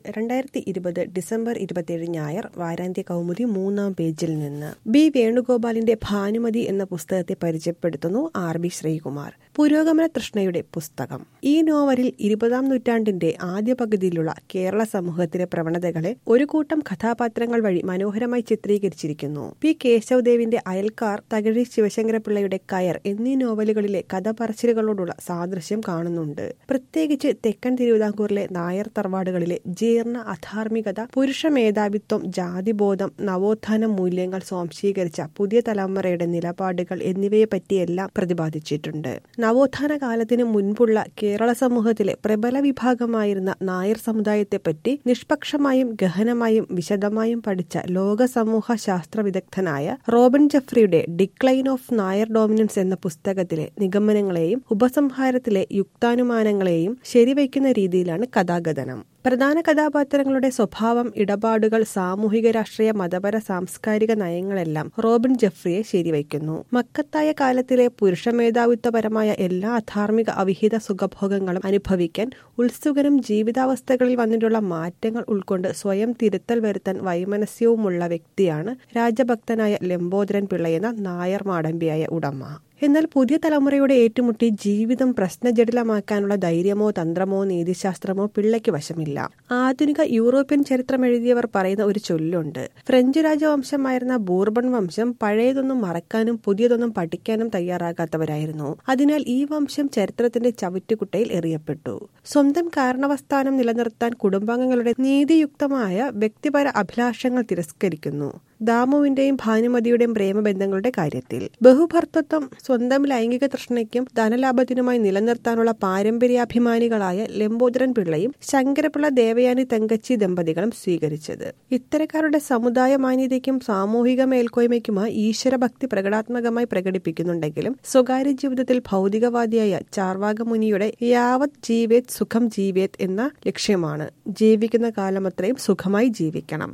രണ്ടായിരത്തി ഇരുപത് ഡിസംബർ ഇരുപത്തിയേഴ് ഞായർ വാരാന്ത്യ കൗമുദി മൂന്നാം പേജിൽ നിന്ന് ബി വേണുഗോപാലിന്റെ ഭാനുമതി എന്ന പുസ്തകത്തെ പരിചയപ്പെടുത്തുന്നു ആർ ബി ശ്രീകുമാർ പുരോഗമന തൃഷ്ണയുടെ പുസ്തകം ഈ നോവലിൽ ഇരുപതാം നൂറ്റാണ്ടിന്റെ ആദ്യ പകുതിയിലുള്ള കേരള സമൂഹത്തിലെ പ്രവണതകളെ ഒരു കൂട്ടം കഥാപാത്രങ്ങൾ വഴി മനോഹരമായി ചിത്രീകരിച്ചിരിക്കുന്നു പി കേശവദേവിന്റെ അയൽക്കാർ തകഴി ശിവശങ്കരപിള്ളയുടെ കയർ എന്നീ നോവലുകളിലെ കഥ പറച്ചിലുകളോടുള്ള സാദൃശ്യം കാണുന്നുണ്ട് പ്രത്യേകിച്ച് തെക്കൻ തിരുവിതാംകൂറിലെ നായർ തറവാടുകളിലെ ജീർണ അധാർമികത പുരുഷ മേധാവിത്വം ജാതിബോധം നവോത്ഥാന മൂല്യങ്ങൾ സ്വാംശീകരിച്ച പുതിയ തലമുറയുടെ നിലപാടുകൾ എന്നിവയെ പറ്റിയെല്ലാം പ്രതിപാദിച്ചിട്ടുണ്ട് നവോത്ഥാന കാലത്തിന് മുൻപുള്ള കേരള സമൂഹത്തിലെ പ്രബല വിഭാഗമായിരുന്ന നായർ സമുദായത്തെപ്പറ്റി നിഷ്പക്ഷമായും ഗഹനമായും വിശദമായും പഠിച്ച ലോക സമൂഹ ശാസ്ത്ര വിദഗ്ധനായ റോബിൻ ജെഫ്രിയുടെ ഡിക്ലൈൻ ഓഫ് നായർ ഡോമിനൻസ് എന്ന പുസ്തകത്തിലെ നിഗമനങ്ങളെയും ഉപസംഹാരത്തിലെ യുക്താനുമാനങ്ങളെയും ശരിവയ്ക്കുന്ന രീതിയിലാണ് കഥാഗതനം പ്രധാന കഥാപാത്രങ്ങളുടെ സ്വഭാവം ഇടപാടുകൾ സാമൂഹിക രാഷ്ട്രീയ മതപര സാംസ്കാരിക നയങ്ങളെല്ലാം റോബിൻ ജെഫ്രിയെ ശരിവയ്ക്കുന്നു മക്കത്തായ കാലത്തിലെ പുരുഷ മേധാവിത്വപരമായ എല്ലാ അധാർമിക അവിഹിത സുഖഭോഗങ്ങളും അനുഭവിക്കാൻ ഉത്സുകനും ജീവിതാവസ്ഥകളിൽ വന്നിട്ടുള്ള മാറ്റങ്ങൾ ഉൾക്കൊണ്ട് സ്വയം തിരുത്തൽ വരുത്താൻ വൈമനസ്യവുമുള്ള വ്യക്തിയാണ് രാജഭക്തനായ ലംബോദരൻ പിള്ളയെന്ന നായർ മാടമ്പിയായ ഉടമ എന്നാൽ പുതിയ തലമുറയുടെ ഏറ്റുമുട്ടി ജീവിതം പ്രശ്നജടിലമാക്കാനുള്ള ധൈര്യമോ തന്ത്രമോ നീതിശാസ്ത്രമോ പിള്ളയ്ക്ക് വശമില്ല ആധുനിക യൂറോപ്യൻ ചരിത്രം എഴുതിയവർ പറയുന്ന ഒരു ചൊല്ലുണ്ട് ഫ്രഞ്ച് രാജവംശമായിരുന്ന ബൂർബൺ വംശം പഴയതൊന്നും മറക്കാനും പുതിയതൊന്നും പഠിക്കാനും തയ്യാറാകാത്തവരായിരുന്നു അതിനാൽ ഈ വംശം ചരിത്രത്തിന്റെ ചവിറ്റുകുട്ടയിൽ എറിയപ്പെട്ടു സ്വന്തം കാരണവസ്ഥാനം നിലനിർത്താൻ കുടുംബാംഗങ്ങളുടെ നീതിയുക്തമായ വ്യക്തിപര അഭിലാഷങ്ങൾ തിരസ്കരിക്കുന്നു ദാമുവിന്റെയും ഭാനുമതിയുടെയും പ്രേമബന്ധങ്ങളുടെ കാര്യത്തിൽ ബഹുഭർത്തത്വം സ്വന്തം ലൈംഗിക തൃഷ്ണയ്ക്കും ധനലാഭത്തിനുമായി നിലനിർത്താനുള്ള പാരമ്പര്യാഭിമാനികളായ ലംബോദരൻ പിള്ളയും ശങ്കരപിള്ള ദേവയാനി തങ്കച്ചി ദമ്പതികളും സ്വീകരിച്ചത് ഇത്തരക്കാരുടെ സമുദായ മാന്യതയ്ക്കും സാമൂഹിക മേൽക്കോയ്മയ്ക്കുമായി ഈശ്വരഭക്തി പ്രകടാത്മകമായി പ്രകടിപ്പിക്കുന്നുണ്ടെങ്കിലും സ്വകാര്യ ജീവിതത്തിൽ ഭൗതികവാദിയായ ചാർവാക മുനിയുടെ യാവത് ജീവേത് സുഖം ജീവേത് എന്ന ലക്ഷ്യമാണ് ജീവിക്കുന്ന കാലമത്രയും സുഖമായി ജീവിക്കണം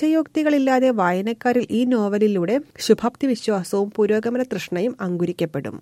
അതിശയോക്തികളില്ലാതെ വായന വായനക്കാരിൽ ഈ നോവലിലൂടെ ശുഭാപ്തി വിശ്വാസവും പുരോഗമന തൃഷ്ണയും അങ്കുരിക്കപ്പെടും